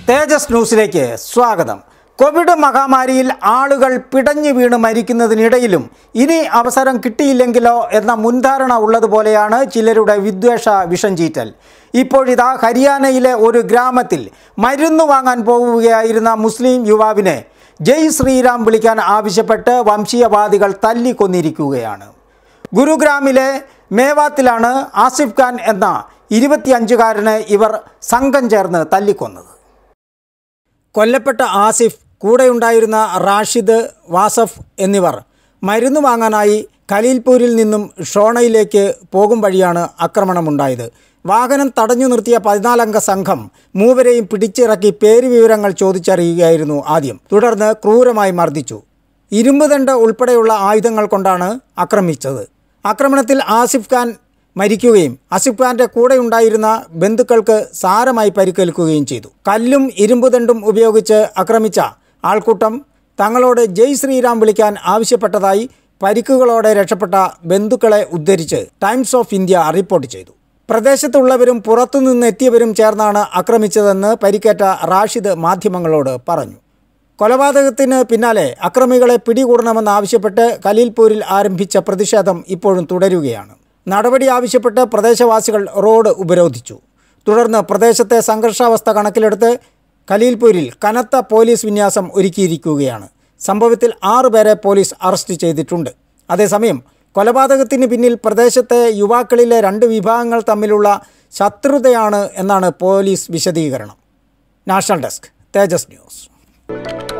തേജസ് ന്യൂസിലേക്ക് സ്വാഗതം കോവിഡ് മഹാമാരിയിൽ ആളുകൾ പിടഞ്ഞു വീണ് മരിക്കുന്നതിനിടയിലും ഇനി അവസരം കിട്ടിയില്ലെങ്കിലോ എന്ന മുൻധാരണ ഉള്ളതുപോലെയാണ് ചിലരുടെ വിദ്വേഷ വിഷം ചീറ്റൽ ഇപ്പോഴിതാ ഹരിയാനയിലെ ഒരു ഗ്രാമത്തിൽ മരുന്ന് വാങ്ങാൻ പോവുകയായിരുന്ന മുസ്ലിം യുവാവിനെ ജയ് ശ്രീറാം വിളിക്കാൻ ആവശ്യപ്പെട്ട് വംശീയവാദികൾ തല്ലിക്കൊന്നിരിക്കുകയാണ് ഗുരുഗ്രാമിലെ മേവാത്തിലാണ് ആസിഫ് ഖാൻ എന്ന ഇരുപത്തിയഞ്ചുകാരനെ ഇവർ സംഘം ചേർന്ന് തല്ലിക്കൊന്നത് കൊല്ലപ്പെട്ട ആസിഫ് കൂടെയുണ്ടായിരുന്ന റാഷിദ് വാസഫ് എന്നിവർ മരുന്ന് വാങ്ങാനായി ഖലീൽപൂരിൽ നിന്നും ഷോണയിലേക്ക് പോകും വഴിയാണ് ആക്രമണമുണ്ടായത് വാഹനം തടഞ്ഞു നിർത്തിയ പതിനാലംഗ സംഘം മൂവരെയും പിടിച്ചിറക്കി പേര് വിവരങ്ങൾ ചോദിച്ചറിയുകയായിരുന്നു ആദ്യം തുടർന്ന് ക്രൂരമായി മർദ്ദിച്ചു ഇരുമ്പ് ദണ്ട് ഉൾപ്പെടെയുള്ള ആയുധങ്ങൾ കൊണ്ടാണ് ആക്രമിച്ചത് ആക്രമണത്തിൽ ആസിഫ് ഖാൻ മരിക്കുകയും ആസിഫ് ഖാന്റെ കൂടെ ഉണ്ടായിരുന്ന ബന്ധുക്കൾക്ക് സാരമായി പരിക്കേൽക്കുകയും ചെയ്തു കല്ലും ഇരുമ്പുദണ്ടും ഉപയോഗിച്ച് ആക്രമിച്ച ആൾക്കൂട്ടം തങ്ങളോട് ജയ് ശ്രീറാം വിളിക്കാൻ ആവശ്യപ്പെട്ടതായി പരിക്കുകളോടെ രക്ഷപ്പെട്ട ബന്ധുക്കളെ ഉദ്ധരിച്ച് ടൈംസ് ഓഫ് ഇന്ത്യ റിപ്പോർട്ട് ചെയ്തു പ്രദേശത്തുള്ളവരും പുറത്തുനിന്ന് എത്തിയവരും ചേർന്നാണ് ആക്രമിച്ചതെന്ന് പരിക്കേറ്റ റാഷിദ് മാധ്യമങ്ങളോട് പറഞ്ഞു കൊലപാതകത്തിന് പിന്നാലെ അക്രമികളെ പിടികൂടണമെന്നാവശ്യപ്പെട്ട് ഖലീൽപൂരിൽ ആരംഭിച്ച പ്രതിഷേധം ഇപ്പോഴും തുടരുകയാണ് നടപടി ആവശ്യപ്പെട്ട് പ്രദേശവാസികൾ റോഡ് ഉപരോധിച്ചു തുടർന്ന് പ്രദേശത്തെ സംഘർഷാവസ്ഥ കണക്കിലെടുത്ത് ഖലീൽപൂരിൽ കനത്ത പോലീസ് വിന്യാസം ഒരുക്കിയിരിക്കുകയാണ് സംഭവത്തിൽ ആറു പേരെ പോലീസ് അറസ്റ്റ് ചെയ്തിട്ടുണ്ട് അതേസമയം കൊലപാതകത്തിന് പിന്നിൽ പ്രദേശത്തെ യുവാക്കളിലെ രണ്ട് വിഭാഗങ്ങൾ തമ്മിലുള്ള ശത്രുതയാണ് എന്നാണ് പോലീസ് വിശദീകരണം നാഷണൽ ഡെസ്ക് തേജസ് ന്യൂസ്